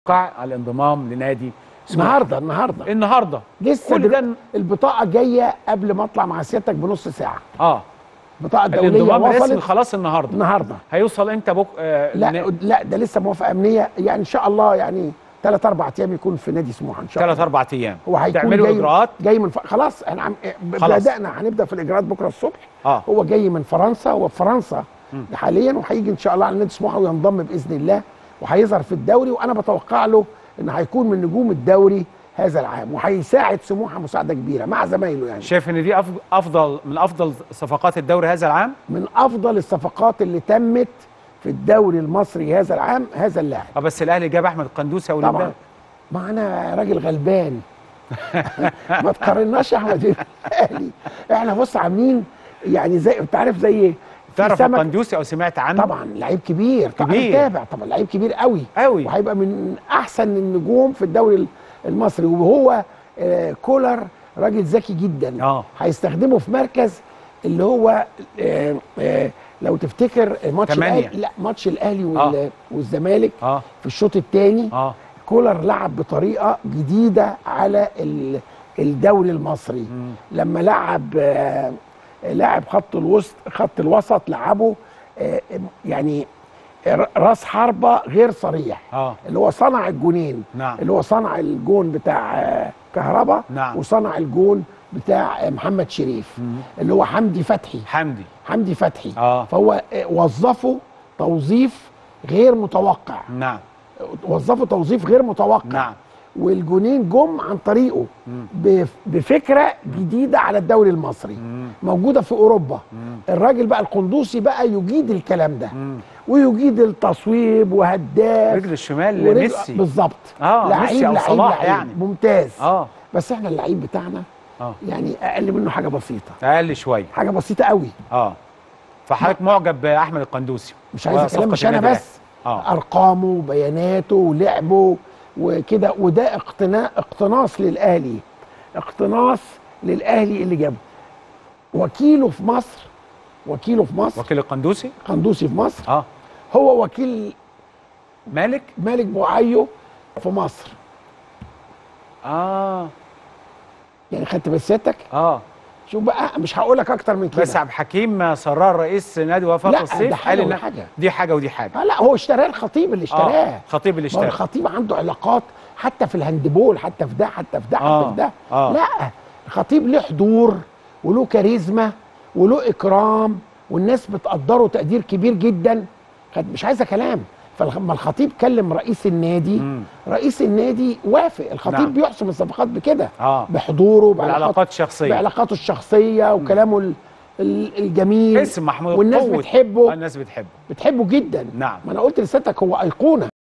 قاع الانضمام لنادي سموحة. النهارده النهارده النهارده لسه كل ده دل... البطاقه جايه قبل ما اطلع مع سيادتك بنص ساعه اه البطاقه الدوليه الانضمام الرسمي وصلت خلاص النهارده النهارده هيوصل امتى بك آه لا ن- لا ده لسه موافقه امنيه يعني ان شاء الله يعني ثلاث اربع ايام يكون في نادي سموحه ان شاء الله ثلاث اربع ايام هو هيكون تعملوا جاي اجراءات جاي من ف... خلاص احنا عم... خلاص. بدانا هنبدا في الاجراءات بكره الصبح اه هو جاي من فرنسا هو في فرنسا حاليا وهيجي ان شاء الله على نادي سموحه وينضم باذن الله وهيظهر في الدوري وانا بتوقع له ان هيكون من نجوم الدوري هذا العام وهيساعد سموحه مساعده كبيره مع زمايله يعني شايف ان دي أف- افضل من افضل صفقات الدوري هذا العام من افضل الصفقات اللي تمت في الدوري المصري هذا العام هذا اللاعب اه بس الاهلي جاب احمد القندوسي اول طبعا امبارح ما انا راجل غلبان ما تقارناش يا احمد الاهلي احنا بص عاملين يعني زي انت عارف زي ايه في تعرف سمك- القندوسي او سمعت عنه طبعا لعيب كبير طبعا كبير. متابع طبعا لعيب كبير قوي قوي وهيبقى من احسن النجوم في الدوري المصري وهو آه، كولر راجل ذكي جدا اه هيستخدمه في مركز اللي هو آه، آه، لو تفتكر ماتش تمانية. الاهلي لا ماتش الاهلي وال- والزمالك اه في الشوط الثاني اه كولر لعب بطريقه جديده على ال- الدوري المصري مم. لما لعب آه، لعب خط الوسط خط الوسط لعبه آه، يعني ر- راس حربه غير صريح اه اللي هو صنع الجونين نعم اللي هو صنع الجون بتاع آه، كهربا نعم. وصنع الجون بتاع آه، محمد شريف مم. اللي هو حمدي فتحي حمدي حمدي فتحي اه فهو آه، وظفه توظيف غير متوقع نعم وظفه توظيف غير متوقع نعم والجونين جم عن طريقه مم. بف- بفكره جديده على الدوري المصري مم. موجوده في اوروبا مم. الراجل بقى القندوسي بقى يجيد الكلام ده مم. ويجيد التصويب وهداف رجل الشمال ورجل- ميسي بالظبط اه لعيب ميسي او لعيب صلاح لعيب يعني ممتاز اه بس احنا اللعيب بتاعنا اه يعني اقل منه حاجه بسيطه اقل شويه حاجه بسيطه قوي اه فحضرتك معجب باحمد القندوسي مش عايز وصفقة كلام مش انا النادي بس الأهلي. اه ارقامه وبياناته ولعبه وكده وده اقتناء اقتناص للاهلي اقتناص للاهلي اللي جابه وكيله في مصر وكيله في مصر وكيل القندوسي قندوسي في مصر اه هو وكيل مالك مالك بوعيو في مصر اه يعني خدت بس سيادتك اه شوف بقى مش هقول لك اكتر من كده بس عبد الحكيم سرار رئيس نادي وفاق لا الصيف ده حاجه قال ولا إن حاجه دي حاجه ودي حاجه آه لا هو اشتراه الخطيب اللي اشتراه اه خطيب اللي ما هو اشترى الخطيب عنده علاقات حتى في الهاندبول حتى في ده حتى في ده حتى آه، في ده آه. لا الخطيب له حضور وله كاريزما وله اكرام والناس بتقدره تقدير كبير جدا كانت مش عايزه كلام فلما الخطيب كلم رئيس النادي مم. رئيس النادي وافق الخطيب نعم. بيحسم الصفقات بكده اه بحضوره بالعلاقات الشخصيه بعلاقاته الشخصيه وكلامه ال- ال- الجميل اسم محمود والناس قوة. بتحبه الناس بتحبه بتحبه جدا نعم ما انا قلت لسيادتك هو ايقونه